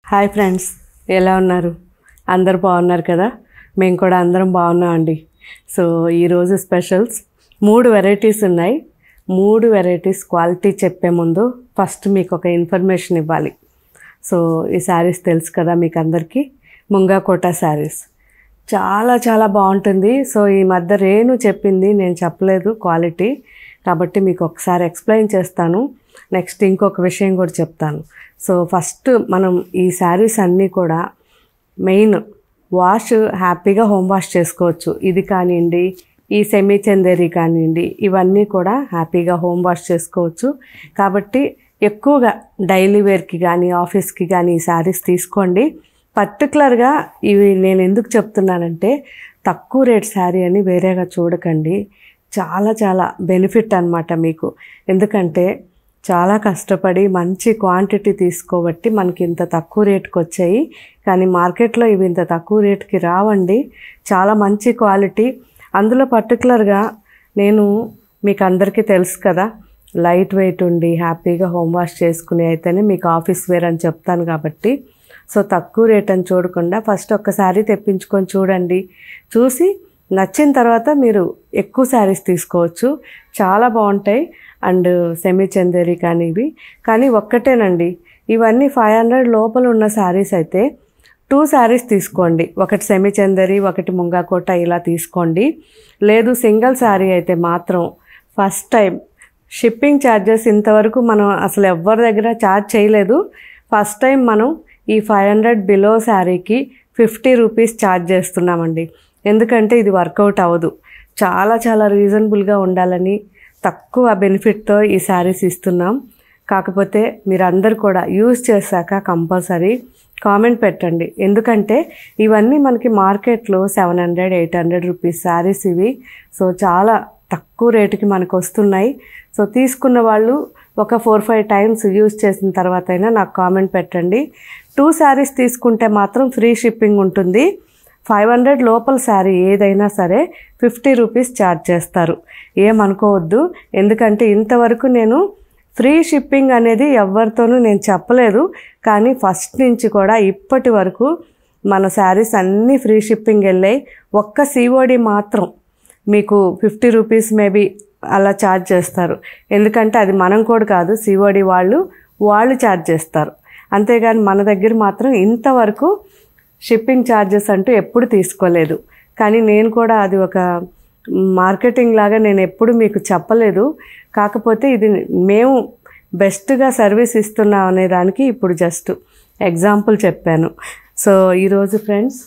hi friends ఎలా ఉన్నారు అందరు బాగున్నారు కదా మేము కూడా అందరం బాగున్నామండి సో ఈరోజు స్పెషల్స్ మూడు వెరైటీస్ ఉన్నాయి మూడు వెరైటీస్ క్వాలిటీ చెప్పే ముందు ఫస్ట్ మీకు ఒక ఇన్ఫర్మేషన్ ఇవ్వాలి సో ఈ శారీస్ తెలుసు కదా మీకు అందరికీ ముంగా కోట శారీస్ చాలా చాలా బాగుంటుంది సో ఈ మధ్య రేణు చెప్పింది నేను చెప్పలేదు క్వాలిటీ కాబట్టి మీకు ఒకసారి ఎక్స్ప్లెయిన్ చేస్తాను నెక్స్ట్ ఇంకొక విషయం కూడా చెప్తాను సో ఫస్ట్ మనం ఈ శారీస్ అన్నీ కూడా మెయిన్ వాష్ హ్యాపీగా హోమ్ వాష్ చేసుకోవచ్చు ఇది కానివ్వండి ఈ సెమీ చందేరి కానివ్వండి ఇవన్నీ కూడా హ్యాపీగా హోమ్ వాష్ చేసుకోవచ్చు కాబట్టి ఎక్కువగా డైలీ వేర్కి కానీ ఆఫీస్కి కానీ ఈ శారీస్ తీసుకోండి పర్టికులర్గా ఇవి నేను ఎందుకు చెప్తున్నానంటే తక్కువ రేట్ శారీ అని వేరేగా చూడకండి చాలా చాలా బెనిఫిట్ అన్నమాట మీకు ఎందుకంటే చాలా కష్టపడి మంచి క్వాంటిటీ తీసుకోబట్టి మనకి ఇంత తక్కువ రేటుకి వచ్చాయి కానీ మార్కెట్లో ఇవి ఇంత తక్కువ రేటుకి రావండి చాలా మంచి క్వాలిటీ అందులో పర్టికులర్గా నేను మీకు అందరికీ తెలుసు కదా లైట్ వెయిట్ ఉండి హ్యాపీగా హోమ్ వాష్ చేసుకుని అయితేనే మీకు ఆఫీస్ వేర్ అని చెప్తాను కాబట్టి సో తక్కువ రేట్ అని చూడకుండా ఫస్ట్ ఒక్కసారి తెప్పించుకొని చూడండి చూసి నచ్చిన తర్వాత మీరు ఎక్కువ శారీస్ తీసుకోవచ్చు చాలా బాగుంటాయి అండ్ సెమీ చందేరి కానీ ఇవి కానీ ఒక్కటేనండి ఇవన్నీ ఫైవ్ హండ్రెడ్ లోపల ఉన్న శారీస్ అయితే టూ శారీస్ తీసుకోండి ఒకటి సెమీ చందరి ఒకటి ముంగాకోట ఇలా తీసుకోండి లేదు సింగిల్ శారీ అయితే మాత్రం ఫస్ట్ టైం షిప్పింగ్ ఛార్జెస్ ఇంతవరకు మనం అసలు ఎవరి దగ్గర ఛార్జ్ చేయలేదు ఫస్ట్ టైం మనం ఈ ఫైవ్ హండ్రెడ్ బిలో శారీకి ఫిఫ్టీ రూపీస్ ఛార్జ్ చేస్తున్నామండి ఎందుకంటే ఇది వర్కౌట్ అవ్వదు చాలా చాలా రీజనబుల్గా ఉండాలని తక్కువ బెనిఫిట్తో ఈ శారీస్ ఇస్తున్నాం కాకపోతే మీరందరూ కూడా యూజ్ చేశాక కంపల్సరీ కామెంట్ పెట్టండి ఎందుకంటే ఇవన్నీ మనకి మార్కెట్లో seven hundred eight hundred rupees saris ఇవి సో చాలా తక్కువ రేటుకి మనకు వస్తున్నాయి సో తీసుకున్న వాళ్ళు ఒక ఫోర్ ఫైవ్ టైమ్స్ యూజ్ చేసిన తర్వాత అయినా నాకు కామెంట్ పెట్టండి టూ శారీస్ తీసుకుంటే మాత్రం ఫ్రీ షిప్పింగ్ ఉంటుంది ఫైవ్ హండ్రెడ్ లోపల శారీ ఏదైనా సరే ఫిఫ్టీ రూపీస్ ఛార్జ్ చేస్తారు ఏమనుకోవద్దు ఎందుకంటే ఇంతవరకు నేను ఫ్రీ షిప్పింగ్ అనేది ఎవరితోనూ నేను చెప్పలేదు కానీ ఫస్ట్ నుంచి కూడా ఇప్పటి వరకు మన శారీస్ అన్నీ ఫ్రీ షిప్పింగ్ వెళ్ళాయి ఒక్క సిఓడి మాత్రం మీకు ఫిఫ్టీ రూపీస్ మేబీ అలా ఛార్జ్ చేస్తారు ఎందుకంటే అది మనం కూడా కాదు సిఓడి వాళ్ళు వాళ్ళు ఛార్జ్ చేస్తారు అంతేగాని మన దగ్గర మాత్రం ఇంతవరకు షిప్పింగ్ ఛార్జెస్ అంటూ ఎప్పుడు తీసుకోలేదు కానీ నేను కూడా అది ఒక మార్కెటింగ్ లాగా నేను ఎప్పుడు మీకు చెప్పలేదు కాకపోతే ఇది మేము బెస్ట్గా సర్వీస్ ఇస్తున్నాం అనే దానికి ఇప్పుడు జస్ట్ ఎగ్జాంపుల్ చెప్పాను సో ఈరోజు ఫ్రెండ్స్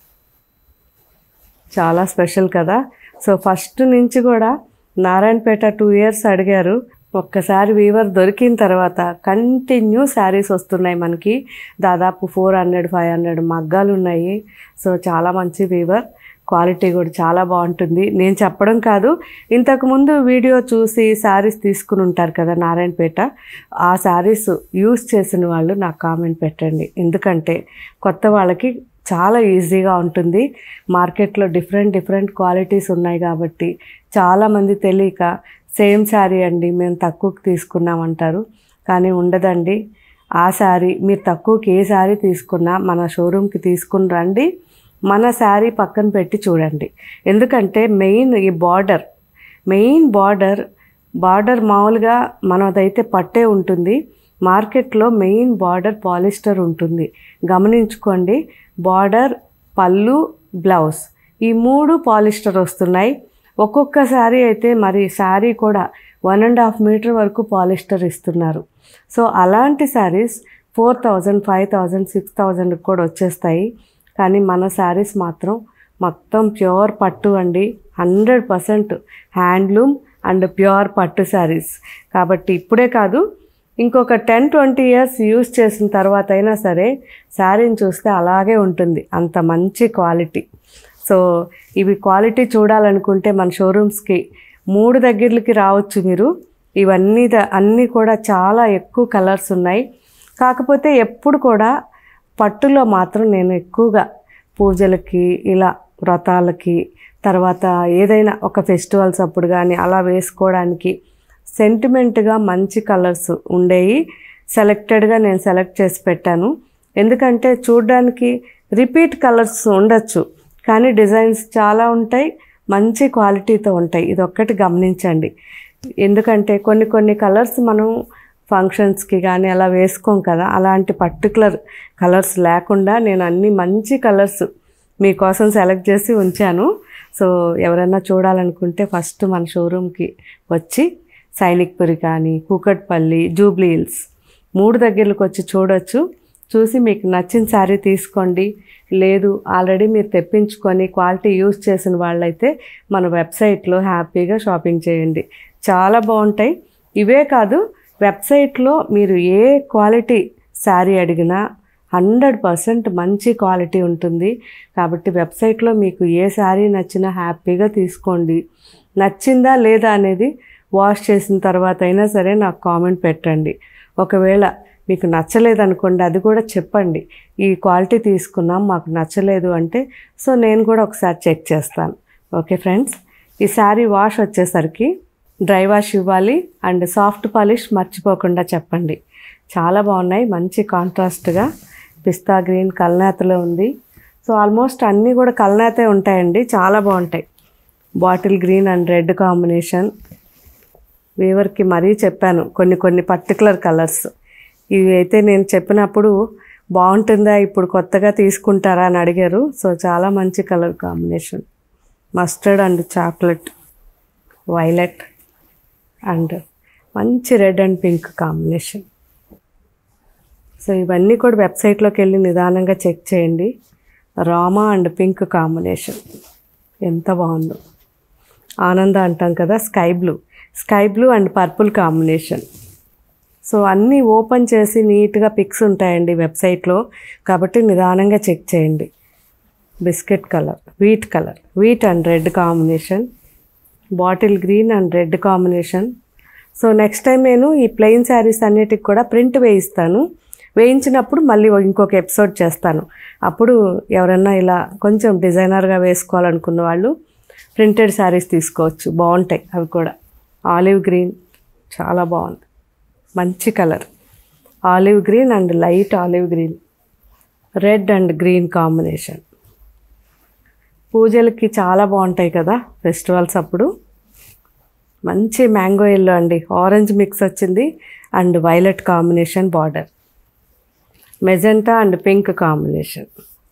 చాలా స్పెషల్ కదా సో ఫస్ట్ నుంచి కూడా నారాయణపేట టూ ఇయర్స్ అడిగారు ఒక్కసారి వీవర్ దొరికిన తర్వాత కంటిన్యూ శారీస్ వస్తున్నాయి మనకి దాదాపు ఫోర్ హండ్రెడ్ ఫైవ్ హండ్రెడ్ మగ్గాలు ఉన్నాయి సో చాలా మంచి వీవర్ క్వాలిటీ కూడా చాలా బాగుంటుంది నేను చెప్పడం కాదు ఇంతకుముందు వీడియో చూసి శారీస్ తీసుకుని ఉంటారు కదా నారాయణపేట ఆ శారీస్ యూస్ చేసిన వాళ్ళు నాకు కామెంట్ పెట్టండి ఎందుకంటే కొత్త వాళ్ళకి చాలా ఈజీగా ఉంటుంది మార్కెట్లో డిఫరెంట్ డిఫరెంట్ క్వాలిటీస్ ఉన్నాయి కాబట్టి చాలామంది తెలియక సేమ్ శారీ అండి మేము తక్కువకి తీసుకున్నామంటారు కానీ ఉండదండి ఆ శారీ మీరు తక్కువకి ఏ శారీ తీసుకున్నా మన షోరూమ్కి తీసుకుని రండి మన శారీ పక్కన పెట్టి చూడండి ఎందుకంటే మెయిన్ ఈ బార్డర్ మెయిన్ బార్డర్ బార్డర్ మామూలుగా మనదైతే పట్టే ఉంటుంది మార్కెట్లో మెయిన్ బార్డర్ పాలిస్టర్ ఉంటుంది గమనించుకోండి బార్డర్ పళ్ళు బ్లౌజ్ ఈ మూడు పాలిస్టర్ వస్తున్నాయి ఒక్కొక్క శారీ అయితే మరి శారీ కూడా వన్ అండ్ హాఫ్ మీటర్ వరకు పాలిస్టర్ ఇస్తున్నారు సో అలాంటి saris four thousand five thousand six థౌజండ్కి కూడా వచ్చేస్తాయి కానీ మన శారీస్ మాత్రం మొత్తం ప్యూర్ పట్టు అండి hundred percent handloom and pure పట్టు శారీస్ కాబట్టి ఇప్పుడే కాదు ఇంకొక టెన్ ట్వంటీ ఇయర్స్ యూస్ చేసిన తర్వాత అయినా సరే శారీని చూస్తే అలాగే ఉంటుంది అంత మంచి క్వాలిటీ సో ఇవి క్వాలిటీ చూడాలనుకుంటే మన షోరూమ్స్కి మూడు దగ్గరలకి రావచ్చు మీరు ఇవన్నీ ద- అన్నీ కూడా చాలా ఎక్కువ కలర్స్ ఉన్నాయి కాకపోతే ఎప్పుడు కూడా పట్టులో మాత్రం నేను ఎక్కువగా పూజలకి ఇలా వ్రతాలకి తర్వాత ఏదైనా ఒక ఫెస్టివల్స్ అప్పుడు కానీ అలా వేసుకోవడానికి సెంటిమెంట్గా మంచి కలర్స్ ఉండేవి సెలెక్టెడ్గా నేను సెలెక్ట్ చేసి పెట్టాను ఎందుకంటే చూడడానికి రిపీట్ కలర్స్ ఉండొచ్చు కానీ డిజైన్స్ చాలా ఉంటాయి మంచి క్వాలిటీతో ఉంటాయి ఇది ఒక్కటి గమనించండి ఎందుకంటే కొన్ని కొన్ని కలర్స్ మనం ఫంక్షన్స్కి కానీ అలా వేసుకోం కదా అలాంటి పర్టికులర్ కలర్స్ లేకుండా నేను అన్ని మంచి కలర్స్ మీకోసం సెలెక్ట్ చేసి ఉంచాను సో ఎవరైనా చూడాలనుకుంటే ఫస్ట్ మన షోరూమ్కి వచ్చి సైనిక్పురి కానీ కూకట్పల్లి జూబ్లీ హిల్స్ మూడు దగ్గరకు వచ్చి చూడొచ్చు చూసి మీకు నచ్చిన శారీ తీసుకోండి లేదు ఆల్రెడీ మీరు తెప్పించుకొని క్వాలిటీ యూస్ చేసిన వాళ్ళైతే మన వెబ్సైట్లో హ్యాపీగా షాపింగ్ చేయండి చాలా బాగుంటాయి ఇవే కాదు వెబ్సైట్లో మీరు ఏ క్వాలిటీ శారీ అడిగినా హండ్రెడ్ పర్సెంట్ మంచి క్వాలిటీ ఉంటుంది కాబట్టి వెబ్సైట్లో మీకు ఏ శారీ నచ్చినా హ్యాపీగా తీసుకోండి నచ్చిందా లేదా అనేది వాష్ చేసిన తర్వాత అయినా సరే నాకు కామెంట్ పెట్టండి ఒకవేళ మీకు నచ్చలేదనుకోండి అది కూడా చెప్పండి ఈ క్వాలిటీ తీసుకున్నాం మాకు నచ్చలేదు అంటే సో నేను కూడా ఒకసారి చెక్ చేస్తాను ఓకే ఫ్రెండ్స్ ఈ శారీ వాష్ వచ్చేసరికి డ్రై వాష్ ఇవ్వాలి అండ్ సాఫ్ట్ పాలిష్ మర్చిపోకుండా చెప్పండి చాలా బాగున్నాయి మంచి కాంట్రాస్ట్గా పిస్తా గ్రీన్ కల్నేతలో ఉంది సో ఆల్మోస్ట్ అన్నీ కూడా కల్నేతే ఉంటాయండి చాలా బాగుంటాయి bottle green and red combination వీవర్కి మరీ చెప్పాను కొన్ని కొన్ని పర్టికులర్ కలర్స్ ఇవి అయితే నేను చెప్పినప్పుడు బాగుంటుందా ఇప్పుడు కొత్తగా తీసుకుంటారా అని అడిగారు సో చాలా మంచి colour combination mustard and chocolate violet and మంచి red and pink combination so ఇవన్నీ కూడా వెబ్సైట్లోకి వెళ్ళి నిదానంగా చెక్ చేయండి రామా అండ్ పింక్ కాంబినేషన్ ఎంత బాగుందో ఆనంద అంటాం కదా sky blue sky blue and purple combination so అన్నీ ఓపెన్ చేసి నీట్గా పిక్స్ ఉంటాయండి వెబ్సైట్లో కాబట్టి నిదానంగా చెక్ చేయండి biscuit colour wheat colour wheat and red combination bottle green and red combination so next time నేను ఈ ప్లెయిన్ శారీస్ అన్నిటికి కూడా ప్రింట్ వేయిస్తాను వేయించినప్పుడు మళ్ళీ ఇంకొక ఎపిసోడ్ చేస్తాను అప్పుడు ఎవరన్నా ఇలా కొంచెం డిజైనర్గా వేసుకోవాలనుకున్న వాళ్ళు ప్రింటెడ్ శారీస్ తీసుకోవచ్చు బాగుంటాయి అవి కూడా ఆలివ్ గ్రీన్ చాలా బాగుంది మంచి colour olive green and light olive green red and green combination పూజలకి చాలా బాగుంటాయి కదా ఫెస్టివల్స్ అప్పుడు మంచి మ్యాంగో ఎల్లో అండి ఆరెంజ్ మిక్స్ వచ్చింది and violet combination border magenta and pink combination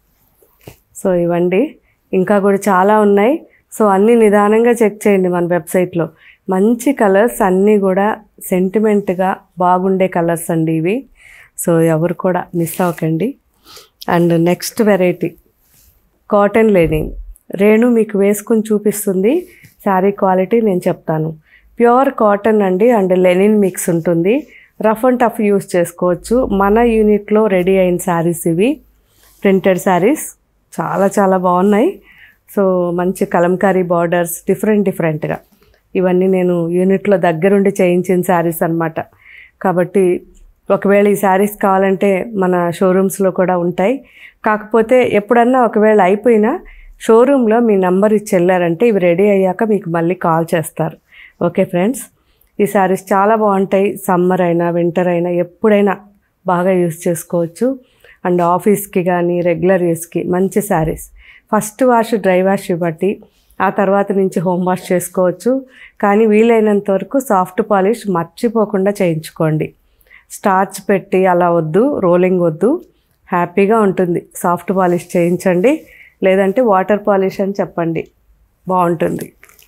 so ఇవండి ఇంకా కూడా చాలా ఉన్నాయి సో అన్నీ నిదానంగా చెక్ చేయండి మన వెబ్సైట్లో మంచి కలర్స్ అన్నీ కూడా సెంటిమెంట్గా బాగుండే కలర్స్ అండి ఇవి సో ఎవరు కూడా మిస్ అవ్వకండి and next variety cotton linen Renu మీకు వేసుకుని చూపిస్తుంది శారీ క్వాలిటీ నేను చెప్తాను ప్యూర్ కాటన్ అండి అండ్ లెనిన్ మిక్స్ ఉంటుంది రఫ్ అండ్ టఫ్ యూస్ చేసుకోవచ్చు మన యూనిట్లో రెడీ అయిన శారీస్ ఇవి ప్రింటెడ్ శారీస్ చాలా చాలా బాగున్నాయి సో మంచి కలంకారీ బార్డర్స్ డిఫరెంట్ డిఫరెంట్గా ఇవన్నీ నేను యూనిట్లో దగ్గరుండి చేయించిన శారీస్ అన్నమాట కాబట్టి ఒకవేళ ఈ శారీస్ కావాలంటే మన షోరూమ్స్లో కూడా ఉంటాయి కాకపోతే ఎప్పుడన్నా ఒకవేళ అయిపోయినా షోరూంలో మీ నంబర్ ఇచ్చి వెళ్ళారంటే ఇవి రెడీ అయ్యాక మీకు మళ్ళీ కాల్ చేస్తారు ఓకే ఫ్రెండ్స్ ఈ శారీస్ చాలా బాగుంటాయి సమ్మర్ అయినా వింటర్ అయినా ఎప్పుడైనా బాగా యూస్ చేసుకోవచ్చు అండ్ ఆఫీస్కి కానీ రెగ్యులర్ యూస్కి మంచి saris first wash dry wash ఇవ్వటి ఆ తర్వాత నుంచి హోమ్ వాష్ చేసుకోవచ్చు కానీ వీలైనంత వరకు సాఫ్ట్ పాలిష్ మర్చిపోకుండా చేయించుకోండి స్టార్చ్ పెట్టి అలా వద్దు రోలింగ్ వద్దు హ్యాపీగా ఉంటుంది సాఫ్ట్ పాలిష్ చేయించండి లేదంటే వాటర్ పాలిష్ అని చెప్పండి బాగుంటుంది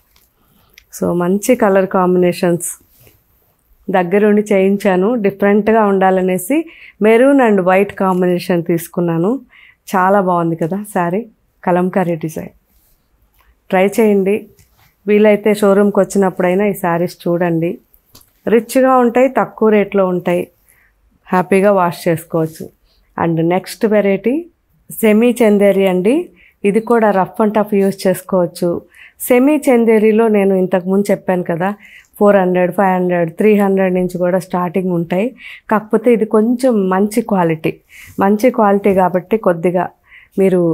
సో మంచి కలర్ కాంబినేషన్స్ దగ్గరుండి చేయించాను డిఫరెంట్గా ఉండాలనేసి మెరూన్ అండ్ వైట్ కాంబినేషన్ తీసుకున్నాను చాలా బాగుంది కదా శారీ కలంకారీ డిజైన్ ట్రై చేయండి వీలైతే షోరూమ్కి వచ్చినప్పుడైనా ఈ శారీస్ చూడండి రిచ్గా ఉంటాయి తక్కువ రేట్లో ఉంటాయి హ్యాపీగా వాష్ చేసుకోవచ్చు and next variety semi Chanderi అండి ఇది కూడా రఫ్ అండ్ టఫ్ యూస్ చేసుకోవచ్చు సెమీ చందేరిలో నేను ఇంతకుముందు చెప్పాను కదా four hundred five hundred three hundred నుంచి కూడా స్టార్టింగ్ ఉంటాయి కాకపోతే ఇది కొంచెం మంచి క్వాలిటీ మంచి క్వాలిటీ కాబట్టి కొద్దిగా మీరు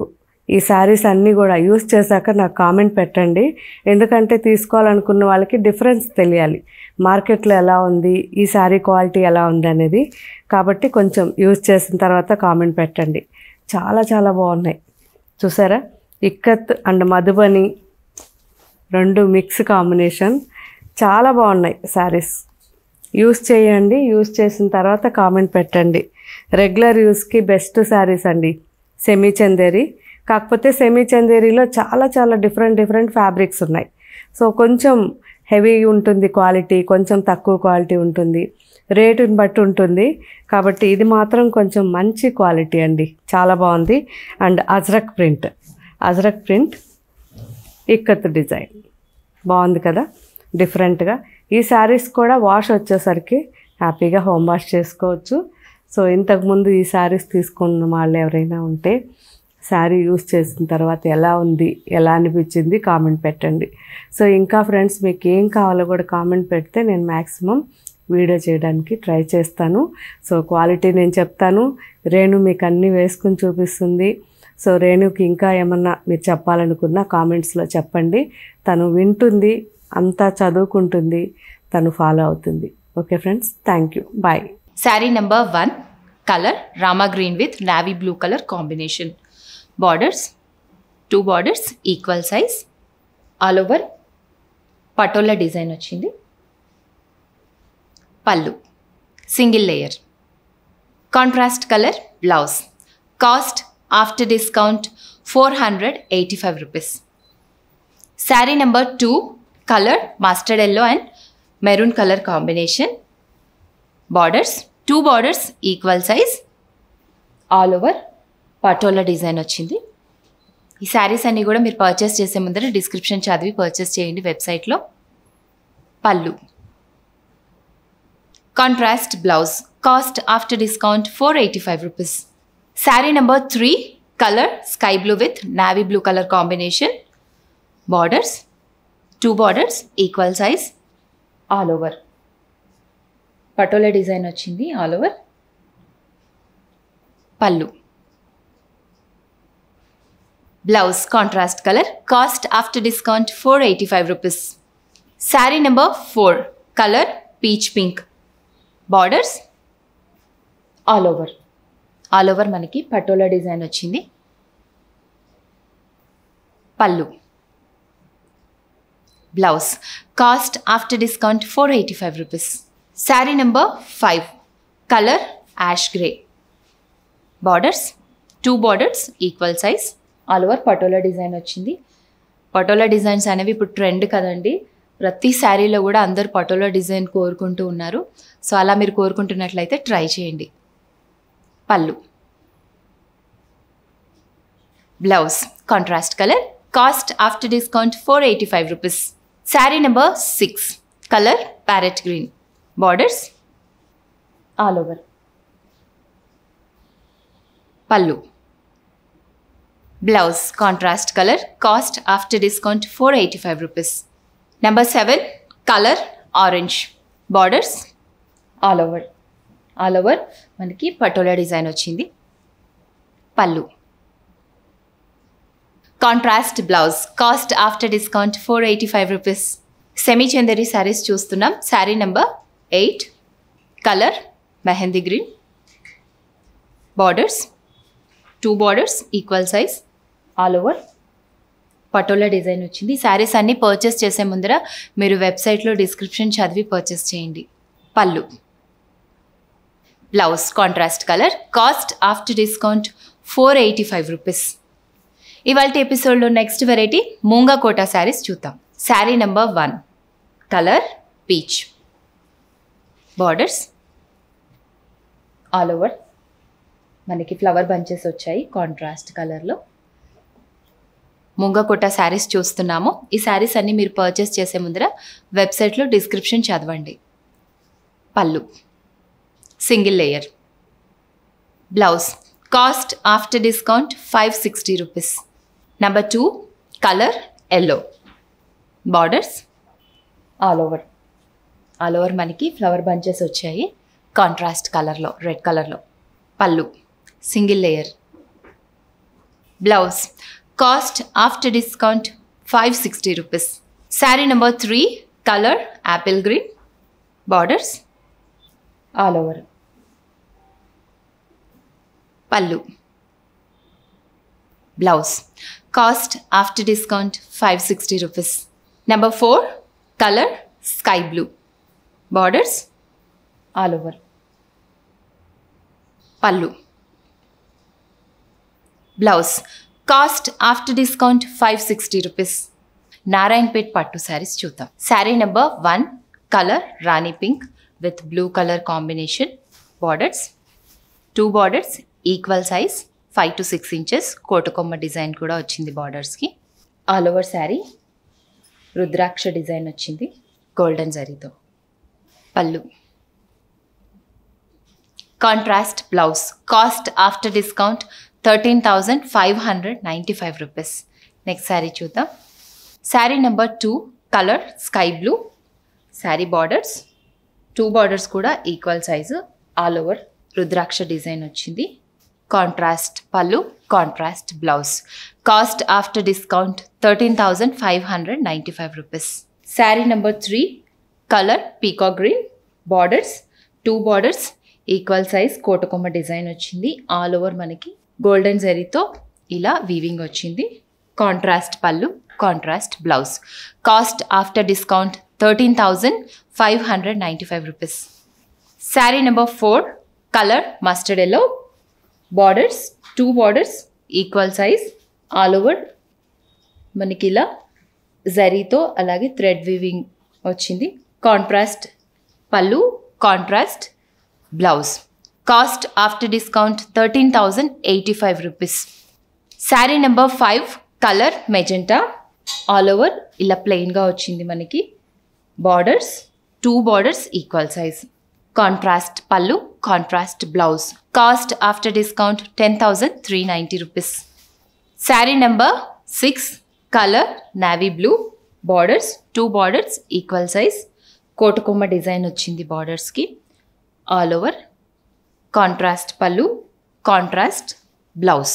ఈ శారీస్ అన్నీ కూడా యూస్ చేశాక నాకు కామెంట్ పెట్టండి ఎందుకంటే తీసుకోవాలనుకున్న వాళ్ళకి డిఫరెన్స్ తెలియాలి మార్కెట్లో ఎలా ఉంది ఈ శారీ క్వాలిటీ ఎలా ఉంది అనేది కాబట్టి కొంచెం యూజ్ చేసిన తర్వాత కామెంట్ పెట్టండి చాలా చాలా బాగున్నాయి చూసారా ఇక్కత్ అండ్ మధుబని రెండు మిక్స్ కాంబినేషన్ చాలా బాగున్నాయి శారీస్ యూస్ చేయండి యూస్ చేసిన తర్వాత కామెంట్ పెట్టండి రెగ్యులర్ యూస్కి బెస్ట్ శారీస్ అండి సెమీ చందేరి కాకపోతే సెమీ చందేరిలో చాలా చాలా డిఫరెంట్ డిఫరెంట్ ఫ్యాబ్రిక్స్ ఉన్నాయి సో కొంచెం హెవీ ఉంటుంది క్వాలిటీ కొంచెం తక్కువ క్వాలిటీ ఉంటుంది రేటుని బట్టి ఉంటుంది కాబట్టి ఇది మాత్రం కొంచెం మంచి క్వాలిటీ అండి చాలా బాగుంది and Ajrak print Ajrak print ikat design బాగుంది కదా డిఫరెంట్గా ఈ శారీస్ కూడా వాష్ వచ్చేసరికి హ్యాపీగా హోమ్ వాష్ చేసుకోవచ్చు సో ఇంతకుముందు ఈ శారీస్ తీసుకున్న వాళ్ళు ఎవరైనా ఉంటే శారీ యూస్ చేసిన తర్వాత ఎలా ఉంది ఎలా అనిపించింది కామెంట్ పెట్టండి సో ఇంకా ఫ్రెండ్స్ మీకు ఏం కావాలో కూడా కామెంట్ పెడితే నేను మ్యాక్సిమం వీడియో చేయడానికి ట్రై చేస్తాను సో క్వాలిటీ నేను చెప్తాను రేణు మీకు అన్నీ వేసుకుని చూపిస్తుంది సో రేణుకి ఇంకా ఏమన్నా మీరు చెప్పాలనుకున్నా కామెంట్స్లో చెప్పండి తను వింటుంది అంతా చదువుకుంటుంది తను ఫాలో అవుతుంది okay friends thank you bye sari number one colour Rama green with navy blue colour combination borders two borders equal size all over patola design వచ్చింది pallu single layer contrast colour blouse cost after discount four hundred eighty five rupees sari number two colour mustard yellow and maroon colour combination borders two borders equal size all over patola design వచ్చింది ఈ శారీస్ అన్నీ కూడా మీరు purchase చేసే ముందర description చదివి purchase చేయండి వెబ్సైట్లో pallu contrast blouse cost after discount four eighty five rupees sari number three colour sky blue with navy blue colour combination borders two borders equal size all over patola design వచ్చింది all over pallu blouse contrast colour cost after discount four eighty five rupees sari number four colour peach pink borders all over all over మనకి patola design వచ్చింది pallu blouse cost after discount four eighty five rupees sari number five colour ash grey borders two borders equal size all over patola design వచ్చింది patola designs అనేవి ఇప్పుడు trend కదండి ప్రతి శారీలో కూడా అందరు పటోలా డిజైన్ కోరుకుంటూ ఉన్నారు సో అలా మీరు కోరుకుంటున్నట్లయితే ట్రై చేయండి pallu blouse contrast colour cost after discount four eighty five rupees sari number six colour parrot green borders all over pallu blouse contrast colour cost after discount four eighty five rupees number seven colour orange borders all over all over మనకి patola design వచ్చింది pallu contrast blouse cost after discount four eighty five rupees semi Chanderi saris చూస్తున్నాం sari number eight colour mehendi green borders two borders equal size all over patola design వచ్చింది శారీస్ అన్నీ purchase చేసే ముందర మీరు వెబ్సైట్లో description చదివి పర్చేస్ చేయండి pallu blouse contrast colour cost after discount four eighty five rupees ఇవాళ ఎపిసోడ్లో నెక్స్ట్ వెరైటీ మూంగా కోటా శారీస్ చూద్దాం sari number one colour peach borders all over మనకి ఫ్లవర్ బంచెస్ వచ్చాయి కాంట్రాస్ట్ కలర్లో ముంగకోట శారీస్ చూస్తున్నాము ఈ శారీస్ అన్నీ మీరు పర్చేస్ చేసే ముందర వెబ్సైట్లో డిస్క్రిప్షన్ చదవండి pallu single layer blouse cost after discount five sixty rupees number two colour yellow borders all over all over మనకి ఫ్లవర్ బంచెస్ వచ్చాయి కాంట్రాస్ట్ కలర్లో రెడ్ కలర్లో pallu single layer blouse cost after discount five sixty rupees sari number three colour apple green borders all over pallu blouse cost after discount five sixty rupees number four colour sky blue borders all over pallu blouse cost after discount five sixty rupees Narayanpet పట్టు శారీస్ చూద్దాం sari number one colour rani pink with blue colour combination borders two borders equal size five to six inches కోటకొమ్మ design కూడా వచ్చింది బార్డర్స్కి all over sari rudraksha design వచ్చింది golden జరీతో pallu contrast blouse cost after discount thirteen thousand five hundred ninety five rupees next sari చూద్దాం sari number two colour sky blue sari borders two borders కూడా equal size all over రుద్రాక్ష design వచ్చింది contrast pallu contrast blouse cost after discount thirteen thousand five hundred ninety five rupees sari number three colour పీకా green borders two borders equal size కోటకొమ్మ design వచ్చింది all over మనకి golden జరీతో ఇలా weaving వచ్చింది contrast pallu contrast blouse cost after discount thirteen thousand five hundred ninety five rupees sari number four colour mustard yellow borders two borders equal size all over మనకి ఇలా జరీతో అలాగే థ్రెడ్ వీవింగ్ వచ్చింది contrast pallu contrast blouse cost after discount thirteen thousand eighty five rupees sari number five colour magenta all over ఇలా ప్లెయిన్గా వచ్చింది మనకి borders two borders equal size contrast pallu contrast blouse cost after discount ten thousand three ninety rupees sari number six colour navy blue borders two borders equal size కోటకొమ్మ design వచ్చింది బార్డర్స్కి all over contrast pallu contrast blouse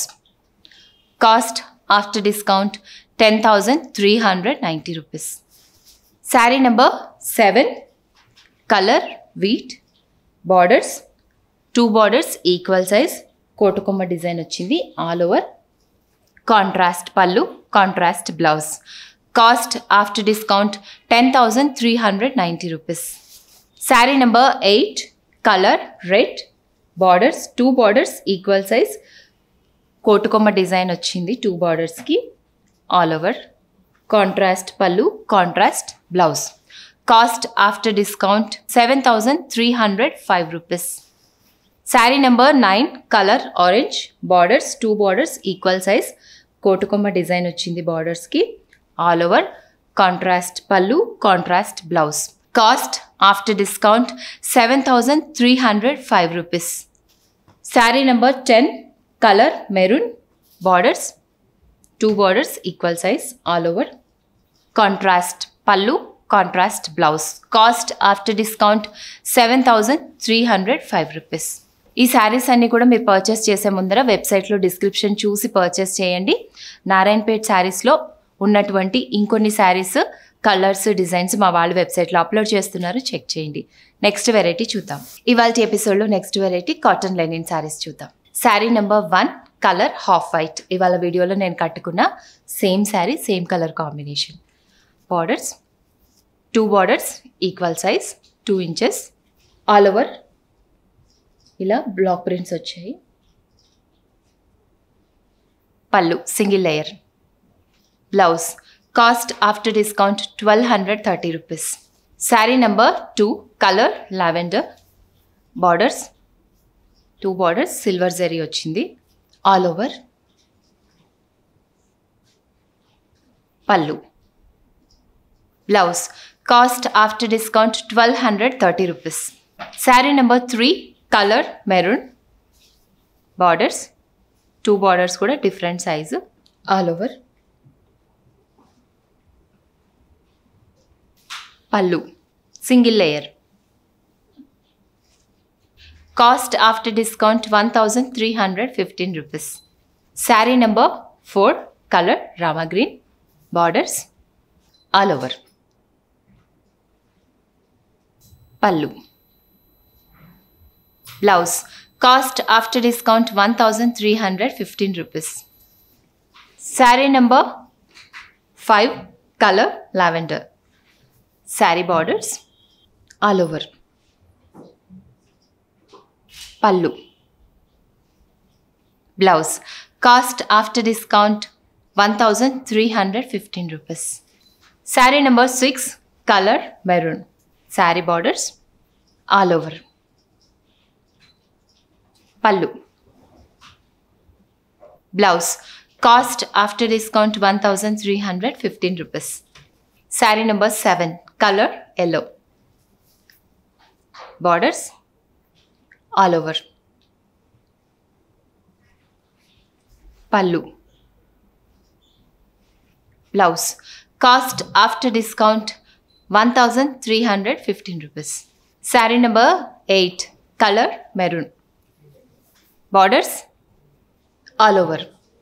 cost after discount ten thousand three hundred ninety rupees sari number seven colour wheat borders two borders equal size కోటకొమ్మ design వచ్చింది all over contrast pallu contrast blouse cost after discount ten thousand three hundred ninety rupees sari number eight colour red borders two borders equal size కోటుకొమ్మ design వచ్చింది two బార్డర్స్కి all over contrast pallu contrast blouse cost after discount seven thousand three hundred five rupees sari number nine colour orange borders two borders equal size కోటుకొమ్మ design వచ్చింది బార్డర్స్కి all over contrast pallu contrast blouse cost after discount seven thousand three hundred five rupees sari number ten colour maroon borders two borders equal size all over contrast pallu contrast blouse cost after discount seven thousand three hundred five rupees ఈ శారీస్ అన్నీ కూడా మీరు purchase చేసే ముందర వెబ్సైట్లో description చూసి purchase చేయండి నారాయణపేట్ శారీస్లో ఉన్నటువంటి ఇంకొన్ని శారీస్ కలర్స్ డిజైన్స్ మా వాళ్ళు వెబ్సైట్లో అప్లోడ్ చేస్తున్నారు చెక్ చేయండి నెక్స్ట్ వెరైటీ చూద్దాం ఇవాళ ఎపిసోడ్లో next variety cotton linen saris చూద్దాం sari number one colour half white ఇవాళ వీడియోలో నేను కట్టుకున్న same sari same colour combination borders two borders equal size two inches all over ఇలా బ్లాక్ ప్రింట్స్ వచ్చాయి pallu single layer blouse cost after discount twelve hundred thirty rupees sari number two colour lavender borders two borders silver zari వచ్చింది all over pallu blouse cost after discount twelve hundred thirty rupees sari number three colour maroon borders two borders కూడా different size all over pallu single layer cost after discount one thousand three hundred fifteen rupees sari number four colour Rama green borders all over pallu blouse cost after discount one thousand three hundred fifteen rupees sari number five colour lavender sari borders all over pallu blouse cost after discount one thousand three hundred fifteen rupees sari number six colour maroon sari borders all over pallu blouse cost after discount one thousand three hundred fifteen rupees sari number seven colour yellow borders all over pallu blouse cost after discount one thousand three hundred fifteen rupees sari number eight colour maroon borders all over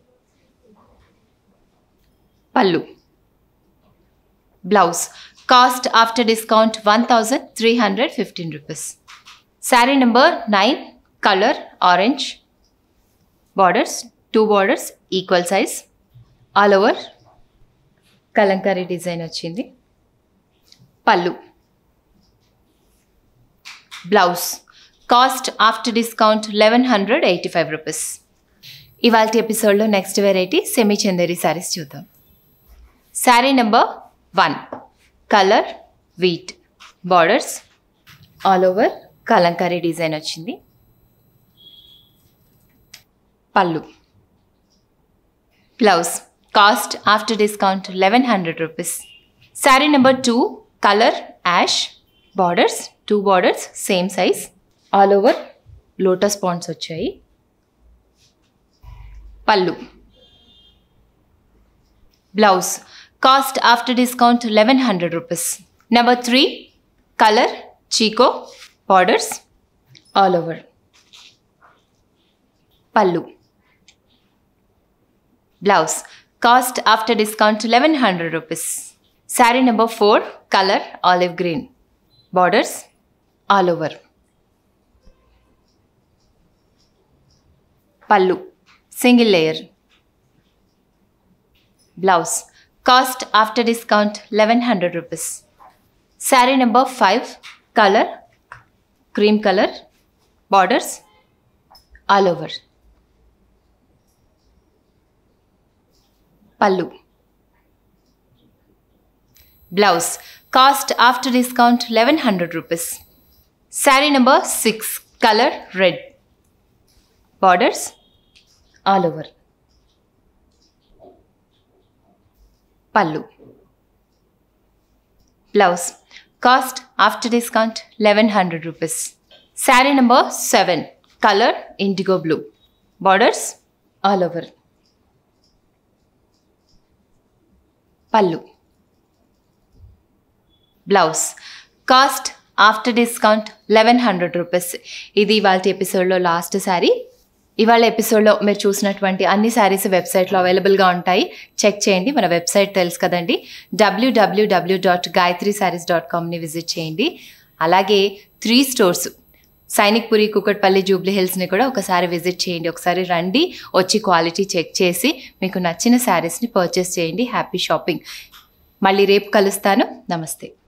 pallu blouse cost after discount one thousand three hundred fifteen rupees sari number nine colour orange borders two borders equal size all over Kalamkari design వచ్చింది pallu blouse cost after discount eleven hundred eighty five rupees ఇవాళ ఎపిసోడ్లో next variety semi Chanderi saris చూద్దాం sari number one colour wheat borders all over Kalamkari design వచ్చింది pallu blouse cost after discount eleven hundred rupees sari number two colour ash borders two borders same size all over lotus ponds వచ్చాయి pallu blouse cost after discount eleven hundred rupees number three colour chikoo borders all over pallu blouse cost after discount eleven hundred rupees sari number four colour olive green borders all over pallu single layer blouse cost after discount eleven hundred rupees sari number five colour cream colour borders all over pallu blouse cost after discount eleven hundred rupees sari number six colour red borders all over pallu blouse cost after discount eleven hundred rupees sari number seven colour indigo blue borders all over pallu blouse cost after discount eleven hundred rupees ఇది ఇవాళ ఎపిసోడ్లో last sari ఇవాళ ఎపిసోడ్లో మీరు చూసినటువంటి అన్ని శారీస్ వెబ్సైట్లో అవైలబుల్గా ఉంటాయి చెక్ చేయండి మన వెబ్సైట్ తెలుసు కదండి W W W dot Gayatri Sarees dot కామ్ని విజిట్ చేయండి అలాగే three stores Sainikpuri Kukatpally Jubilee హిల్స్ని కూడా ఒకసారి విజిట్ చేయండి ఒకసారి రండి వచ్చి క్వాలిటీ చెక్ చేసి మీకు నచ్చిన శారీస్ని పర్చేస్ చేయండి హ్యాపీ షాపింగ్ మళ్ళీ రేపు కలుస్తాను నమస్తే